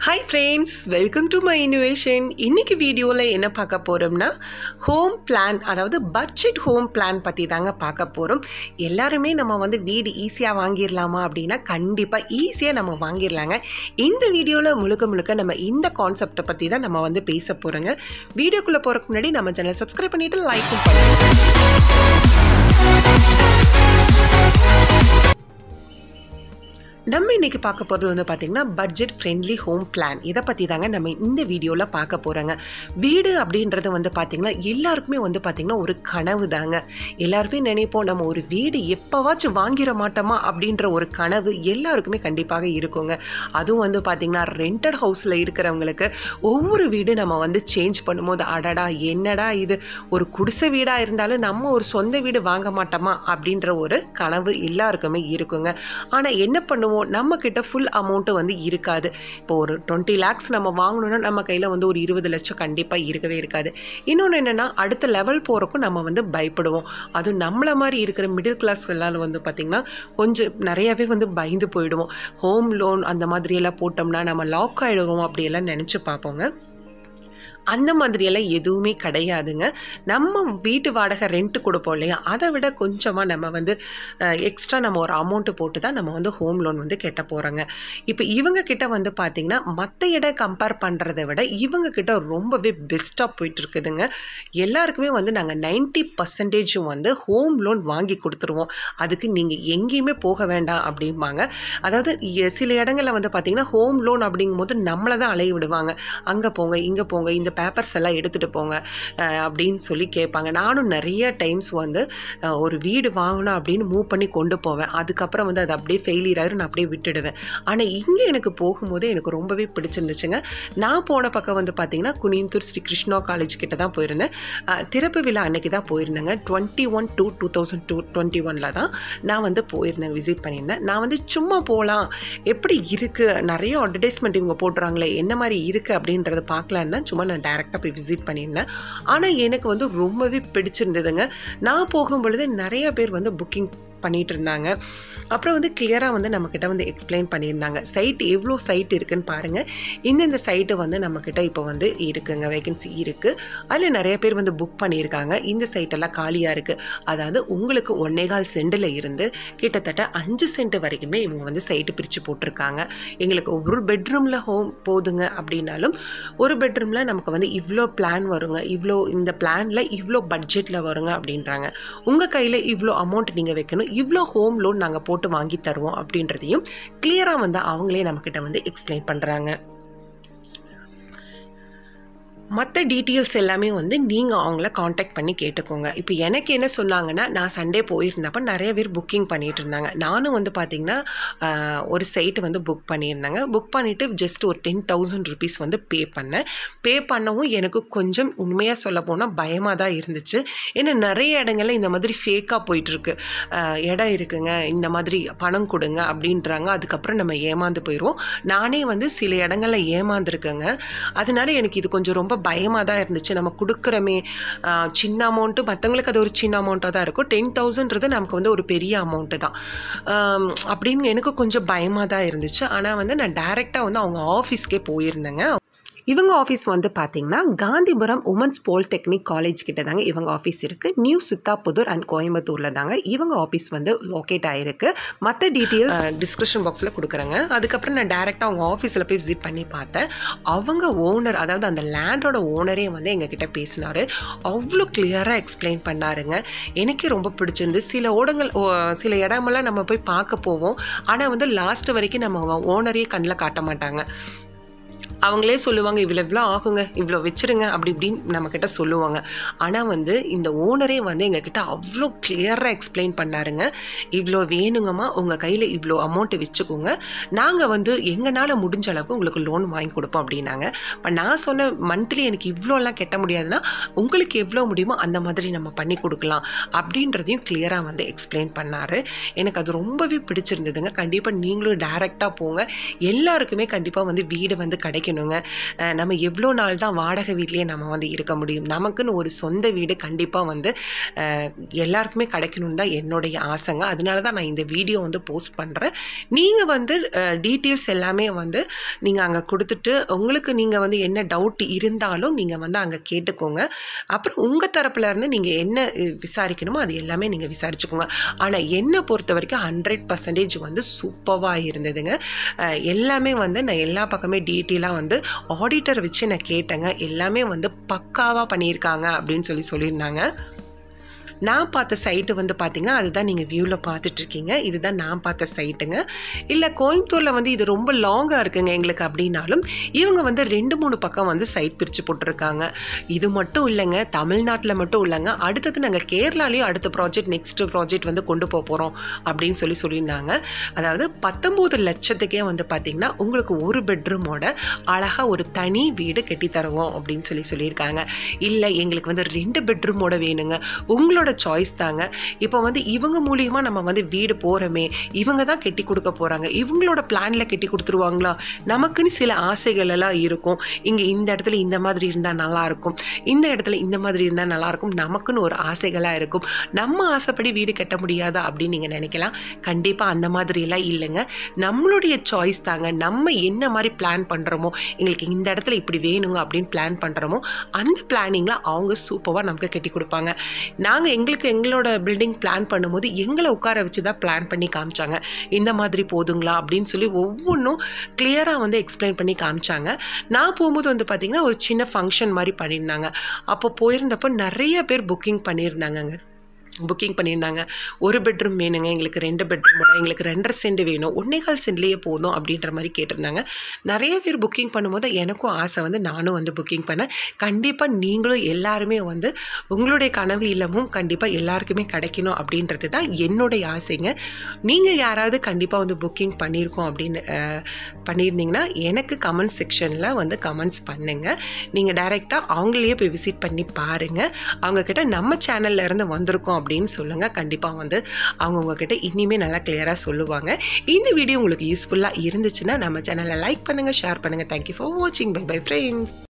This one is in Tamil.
hi friends welcome to my innovation இன்னைக்கு வீடியோவில் என்ன பார்க்க போகிறோம்னா ஹோம் பிளான் அதாவது பட்ஜெட் ஹோம் பிளான் பற்றி தாங்க பார்க்க போகிறோம் எல்லாருமே நம்ம வந்து வீடு ஈஸியாக வாங்கிடலாமா அப்படின்னா கண்டிப்பாக ஈஸியாக நம்ம வாங்கிடலாங்க இந்த வீடியோவில் முழுக்க முழுக்க நம்ம இந்த கான்செப்டை பற்றி தான் நம்ம வந்து பேச போகிறோங்க வீடியோக்குள்ளே போகிறதுக்கு முன்னாடி நம்ம சேனலை சப்ஸ்கிரைப் பண்ணிவிட்டு லைக்கும் பண்ணுங்க நம்ம இன்னைக்கு பார்க்க போகிறது வந்து பார்த்திங்கன்னா பட்ஜெட் ஃப்ரெண்ட்லி ஹோம் பிளான் இதை பற்றி தாங்க நம்ம இந்த வீடியோவில் பார்க்க போகிறோங்க வீடு அப்படின்றது வந்து பார்த்திங்கன்னா எல்லாருக்குமே வந்து பார்த்திங்கன்னா ஒரு கனவு தாங்க எல்லாருமே நினைப்போம் நம்ம ஒரு வீடு எப்போவாச்சும் வாங்கிட மாட்டோமா அப்படின்ற ஒரு கனவு எல்லாருக்குமே கண்டிப்பாக இருக்குங்க அதுவும் வந்து பார்த்திங்கன்னா ரெண்டட் ஹவுஸில் இருக்கிறவங்களுக்கு ஒவ்வொரு வீடு நம்ம வந்து சேஞ்ச் பண்ணும்போது அடடா என்னடா இது ஒரு குடிசை வீடாக இருந்தாலும் நம்ம ஒரு சொந்த வீடு வாங்க மாட்டோமா அப்படின்ற ஒரு கனவு எல்லாருக்குமே இருக்குங்க ஆனால் என்ன பண்ணுவோம் நம்ம கிட்ட ஃபுல் அமௌண்ட்டு வந்து இருக்காது இப்போ ஒரு டுவெண்ட்டி லேக்ஸ் நம்ம வாங்கணும்னா நம்ம கையில் வந்து ஒரு இருபது லட்சம் கண்டிப்பாக இருக்கவே இருக்காது இன்னொன்று என்னென்னா அடுத்த லெவல் போகிறக்கும் நம்ம வந்து பயப்படுவோம் அதுவும் நம்மளை மாதிரி இருக்கிற மிடில் கிளாஸ் எல்லாம் வந்து பார்த்திங்கன்னா கொஞ்சம் நிறையவே வந்து பயந்து போயிடுவோம் ஹோம் லோன் அந்த மாதிரியெல்லாம் போட்டோம்னா நம்ம லாக் ஆகிடுவோம் அப்படியெல்லாம் நினச்சி பார்ப்போங்க அந்த மாதிரியெல்லாம் எதுவுமே கிடையாதுங்க நம்ம வீட்டு வாடகை ரெண்ட்டு கொடுப்போம் இல்லையா அதை விட கொஞ்சமாக நம்ம வந்து எக்ஸ்ட்ரா நம்ம ஒரு அமௌண்ட்டு போட்டு தான் நம்ம வந்து ஹோம் லோன் வந்து கெட்ட போகிறோங்க இப்போ இவங்க கிட்ட வந்து பார்த்திங்கன்னா மற்ற இடம் கம்பேர் பண்ணுறதை விட இவங்க கிட்ட ரொம்பவே பெஸ்ட்டாக போயிட்டு இருக்குதுங்க எல்லாருக்குமே வந்து நாங்கள் நைன்ட்டி பர்சன்டேஜும் வந்து ஹோம் லோன் வாங்கி கொடுத்துருவோம் அதுக்கு நீங்கள் எங்கேயுமே போக வேண்டாம் அப்படிம்பாங்க அதாவது எ- சில இடங்களில் வந்து பார்த்திங்கன்னா ஹோம் லோன் அப்படிங்கும்போது நம்மளை தான் அலைய விடுவாங்க அங்கே போங்க இங்கே போங்க இந்த பேப்பர்ஸ் எல்லாம் எடுத்துகிட்டு போங்க அஹ், அப்படின்னு சொல்லி கேட்பாங்க நானும் நிறைய டைம்ஸ் வந்து அஹ், ஒரு வீடு வாங்கணும் அப்படின்னு மூவ் பண்ணி கொண்டு போவேன் அதுக்கப்புறம் வந்து அது அப்படியே ஃபெயிலியர் ஆயிரும் நான் அப்படியே விட்டுடுவேன் ஆனால் இங்கே எனக்கு போகும்போது எனக்கு ரொம்பவே பிடிச்சிருந்துச்சுங்க நான் போன பக்கம் வந்து பார்த்தீங்கன்னா குனியம்புத்தூர் ஸ்ரீ கிருஷ்ணா காலேஜ் கிட்ட தான் போயிருந்தேன் அஹ், திறப்பு விழா அன்னைக்கு தான் போயிருந்தேங்க twenty one two two thousand two twenty ஒனில் தான் நான் வந்து போயிருந்தேன் விசிட் பண்ணியிருந்தேன் நான் வந்து சும்மா போகலாம் எப்படி இருக்குது நிறைய அட்வர்டைஸ்மெண்ட் இவங்க போட்டுறாங்களே என்ன மாதிரி இருக்குது அப்படின்றத பார்க்கலான்னு தான் சும்மா நான் டேரெக்டாக போய் விசிட் பண்ணியிருந்தேன் ஆனால் எனக்கு வந்து ரொம்பவே பிடிச்சிருந்ததுங்க நான் போகும் பொழுது நிறைய பேர் வந்து புக்கிங் பண்ணிட்டு இருந்தாங்க அப்புறம் வந்து கிளியராக வந்து நம்மக்கிட்ட வந்து எக்ஸ்பிளைன் பண்ணியிருந்தாங்க சைட் எவ்வளோ சைட் இருக்குன்னு பாருங்கள் இந்தந்த சைட்டு வந்து நம்மக்கிட்ட இப்போ வந்து இருக்குங்க வேகன்சி இருக்குது அதில் நிறைய பேர் வந்து புக் பண்ணியிருக்காங்க இந்த சைட்டெல்லாம் காலியாக இருக்குது அதாவது உங்களுக்கு ஒன்னேகால் சென்டில் இருந்து கிட்டத்தட்ட அஞ்சு சென்ட் வரைக்குமே இவங்க வந்து சைட்டு பிரித்து போட்டிருக்காங்க எங்களுக்கு ஒரு பெட்ரூமில் ஹோம் போதுங்க அப்படின்னாலும் ஒரு பெட்ரூமில் நமக்கு வந்து இவ்வளோ பிளான் வருங்க இவ்வளோ இந்த பிளானில் இவ்வளோ பட்ஜெட்டில் வருங்க அப்படின்றாங்க உங்கள் கையில் இவ்வளோ அமௌண்ட் நீங்கள் வைக்கணும் இவ்வளோ ஹோம் லோன் நாங்கள் போட்டு வாங்கி தருவோம் அப்படின்றதையும் கிளியராக வந்து அவங்களே நம்மக்கிட்ட வந்து எக்ஸ்பிளைன் பண்ணுறாங்க மற்ற டீட்டெயில்ஸ் எல்லாமே வந்து நீங்கள் அவங்கள காண்டாக்ட் பண்ணி கேட்டுக்கோங்க இப்போ எனக்கு என்ன சொன்னாங்கன்னா நான் சண்டே போயிருந்தப்ப நிறைய பேர் புக்கிங் பண்ணிட்டு இருந்தாங்க நானும் வந்து பார்த்திங்கன்னா ஆஹ், ஒரு சைட்டு வந்து புக் பண்ணியிருந்தாங்க புக் பண்ணிவிட்டு ஜஸ்ட் ஒரு டென் தௌசண்ட் ருபீஸ் வந்து பே பண்ணேன் பே பண்ணவும் எனக்கு கொஞ்சம் உண்மையாக சொல்ல போனால் பயமாக தான் இருந்துச்சு ஏன்னா நிறைய இடங்கள்ல இந்த மாதிரி ஃபேக்காக போயிட்டுருக்கு இடம் இருக்குங்க இந்த மாதிரி பணம் கொடுங்க அப்படின்றாங்க அதுக்கப்புறம் நம்ம ஏமாந்து போயிடுவோம் நானே வந்து சில இடங்கள்ல ஏமாந்துருக்கேங்க அதனால எனக்கு இது கொஞ்சம் ரொம்ப பயமாக தான் இருந்துச்சு நம்ம கொடுக்குறமே ஆஹ், சின்ன அமௌண்ட்டு மற்றவங்களுக்கு அது ஒரு சின்ன அமௌண்ட்டாக தான் இருக்கும் டென் தௌசண்ட்றது நமக்கு வந்து ஒரு பெரிய அமௌண்ட்டு தான் ஆம், அப்படின்னு எனக்கு கொஞ்சம் பயமாக தான் இருந்துச்சு ஆனால் வந்து நான் டைரெக்டாக வந்து அவங்க ஆஃபீஸ்க்கே போயிருந்தேங்க இவங்க ஆஃபீஸ் வந்து பார்த்தீங்கன்னா காந்திபுரம் உமன்ஸ் பாலிடெக்னிக் காலேஜ் கிட்ட தாங்க இவங்க ஆஃபீஸ் இருக்குது நியூ சித்தாப்புதூர் அண்ட் கோயம்புத்தூரில் தாங்க இவங்க ஆஃபீஸ் வந்து லொக்கேட் ஆகிருக்கு மற்ற டீட்டெயில்ஸ் டிஸ்கிரிப்ஷன் பாக்ஸில் கொடுக்குறேங்க அதுக்கப்புறம் நான் டேரெக்டாக அவங்க ஆஃபீஸில் போய் விசிட் பண்ணி பார்த்தேன் அவங்க ஓனர் அதாவது அந்த லேண்டோட ஓனரே வந்து எங்ககிட்ட பேசினார் அவ்வளோ கிளியராக எக்ஸ்பிளைன் பண்ணாருங்க எனக்கே ரொம்ப பிடிச்சிருந்து சில ஓடங்கள் ஓ, சில இடமெல்லாம் நம்ம போய் பார்க்க போவோம் ஆனால் வந்து லாஸ்ட் வரைக்கும் நம்ம ஓனரையே கண்ணில் காட்ட மாட்டாங்க அவங்களே சொல்லுவாங்க இவ்வளோ இவ்வளோ ஆகுங்க இவ்வளோ வச்சிருங்க அப்படி இப்படின்னு நம்மக்கிட்ட சொல்லுவாங்க ஆனால் வந்து இந்த ஓனரே வந்து எங்ககிட்ட அவ்வளோ கிளியராக எக்ஸ்பிளைன் பண்ணாருங்க இவ்வளோ வேணுங்கம்மா உங்கள் கையில் இவ்வளோ அமௌண்ட்டு வச்சுக்கோங்க நாங்கள் வந்து எங்களால் முடிஞ்ச அளவுக்கு உங்களுக்கு லோன் வாங்கி கொடுப்போம் அப்படின்னாங்க இப்போ நான் சொன்ன மந்த்லி எனக்கு இவ்வளோலாம் கட்ட முடியாதுன்னா உங்களுக்கு எவ்வளோ முடியுமோ அந்த மாதிரி நம்ம பண்ணி கொடுக்கலாம் அப்படின்றதையும் கிளியராக வந்து எக்ஸ்பிளைன் பண்ணார் எனக்கு அது ரொம்பவே பிடிச்சிருந்ததுங்க கண்டிப்பாக நீங்களும் டைரெக்டாக போங்க எல்லாருக்குமே கண்டிப்பாக வந்து வீடு வந்து கிடைக்க கிடைக்கணுங்க அஹ் நம்ம எவ்வளோ நாள் தான் வாடகை வீட்லேயே நம்ம வந்து இருக்க முடியும் நமக்குன்னு ஒரு சொந்த வீடு கண்டிப்பாக வந்து அஹ், எல்லாருக்குமே கிடைக்கணும்னு தான் என்னுடைய ஆசைங்க அதனால தான் நான் இந்த வீடியோ வந்து போஸ்ட் பண்ணுறேன் நீங்கள் வந்து டீட்டெயில்ஸ் எல்லாமே வந்து நீங்கள் அங்கே கொடுத்துட்டு உங்களுக்கு நீங்கள் வந்து என்ன டவுட் இருந்தாலும் நீங்கள் வந்து அங்கே கேட்டுக்கோங்க அப்புறம் உங்கள் தரப்புல இருந்து நீங்கள் என்ன அஹ், விசாரிக்கணுமோ அது எல்லாமே நீங்கள் விசாரிச்சுக்கோங்க ஆனால் என்னை பொறுத்த வரைக்கும் ஹண்ட்ரட் பர்சன்டேஜ் வந்து சூப்பராக இருந்ததுங்க அஹ், எல்லாமே வந்து நான் எல்லா பக்கமே டீட்டெயிலாக வந்து ஆடிட்டர் வச்சு நான் கேட்டேங்க எல்லாமே வந்து பக்காவாக பண்ணியிருக்காங்க அப்படின்னு சொல்லி சொல்லியிருந்தாங்க நான் பார்த்த சைட்டு வந்து பார்த்தீங்கன்னா அதுதான் நீங்கள் வியூவில் பார்த்துட்ருக்கீங்க இதுதான் நான் பார்த்த சைட்டுங்க இல்லை கோயம்புத்தூரில் வந்து இது ரொம்ப லாங்காக இருக்குங்க எங்களுக்கு அப்படின்னாலும் இவங்க வந்து ரெண்டு மூணு பக்கம் வந்து சைட் பிரித்து போட்டிருக்காங்க இது மட்டும் இல்லைங்க தமிழ்நாட்டில் மட்டும் இல்லைங்க அடுத்தது நாங்கள் கேரளாலேயும் அடுத்த ப்ராஜெக்ட் நெக்ஸ்ட் ப்ராஜெக்ட் வந்து கொண்டு போக போகிறோம் அப்படின்னு சொல்லி சொல்லியிருந்தாங்க அதாவது பத்தொம்போது லட்சத்துக்கே வந்து பார்த்தீங்கன்னா உங்களுக்கு ஒரு பெட்ரூமோட அழகாக ஒரு தனி வீடு கட்டி தருவோம் அப்படின்னு சொல்லி சொல்லியிருக்காங்க இல்லை எங்களுக்கு வந்து ரெண்டு பெட்ரூமோட வேணுங்க உங்களோட சாய்ஸ் தாங்க இப்போ வந்து இவங்க மூலியமாக நம்ம வந்து வீடு போகிறோமே இவங்க தான் கட்டி கொடுக்க போகிறாங்க இவங்களோட பிளானில் கட்டி கொடுத்துருவாங்களா நமக்குன்னு சில ஆசைகள் எல்லாம் இருக்கும் இங்கே இந்த இடத்துல இந்த மாதிரி இருந்தால் நல்லாயிருக்கும் இந்த இடத்துல இந்த மாதிரி இருந்தால் நல்லாயிருக்கும் நமக்குன்னு ஒரு ஆசைகளாக இருக்கும் நம்ம ஆசைப்படி வீடு கட்ட முடியாதா அப்படின்னு நீங்கள் நினைக்கலாம் கண்டிப்பாக அந்த மாதிரியெல்லாம் இல்லைங்க நம்மளுடைய சாய்ஸ் தாங்க நம்ம என்ன மாதிரி பிளான் பண்ணுறோமோ எங்களுக்கு இந்த இடத்துல இப்படி வேணுங்க அப்படின்னு பிளான் பண்ணுறோமோ அந்த பிளானிங்கில் அவங்க சூப்பராக நமக்கு கட்டி கொடுப்பாங்க நாங்கள் எங்களுக்கு எங்களோட பில்டிங் பிளான் பண்ணும்போது எங்களை உட்கார வச்சு தான் பிளான் பண்ணி காமிச்சாங்க இந்த மாதிரி போதுங்களா அப்படின்னு சொல்லி ஒவ்வொன்றும் கிளியராக வந்து எக்ஸ்பிளைன் பண்ணி காமிச்சாங்க நான் போகும்போது வந்து பார்த்திங்கன்னா ஒரு சின்ன ஃபங்க்ஷன் மாதிரி பண்ணியிருந்தாங்க அப்போ போயிருந்தப்போ நிறைய பேர் புக்கிங் பண்ணியிருந்தாங்கங்க புக்கிங் பண்ணியிருந்தாங்க ஒரு பெட்ரூம் வேணுங்க எங்களுக்கு ரெண்டு பெட்ரூமோட எங்களுக்கு ரெண்டரை சென்ட் வேணும் ஒன்னே கால் சென்ட்லேயே போதும் அப்படின்ற மாதிரி கேட்டிருந்தாங்க நிறைய பேர் புக்கிங் பண்ணும்போது எனக்கும் ஆசை வந்து நானும் வந்து புக்கிங் பண்ணேன் கண்டிப்பாக நீங்களும் எல்லாருமே வந்து உங்களுடைய கனவு இல்லமும் கண்டிப்பாக எல்லாருக்குமே கிடைக்கணும் அப்படின்றது தான் என்னுடைய ஆசைங்க நீங்கள் யாராவது கண்டிப்பாக வந்து புக்கிங் பண்ணியிருக்கோம் அப்படின்னு அஹ், பண்ணியிருந்தீங்கன்னா எனக்கு கமெண்ட் செக்ஷனில் வந்து கமெண்ட்ஸ் பண்ணுங்கள் நீங்கள் டைரெக்டாக அவங்களையே போய் விசிட் பண்ணி பாருங்கள் அவங்கக்கிட்ட நம்ம சேனல்ல இருந்து வந்திருக்கோம் அப்படின்னு சொல்லுங்கள் கண்டிப்பாக வந்து அவங்க உங்ககிட்ட இனிமேல் நல்லா கிளியராக சொல்லுவாங்க இந்த வீடியோ உங்களுக்கு யூஸ்ஃபுல்லாக இருந்துச்சுன்னா நம்ம சேனலை லைக் பண்ணுங்கள் ஷேர் பண்ணுங்கள் தேங்க்யூ ஃபார் வாட்சிங் பை பை ஃப்ரெண்ட்ஸ்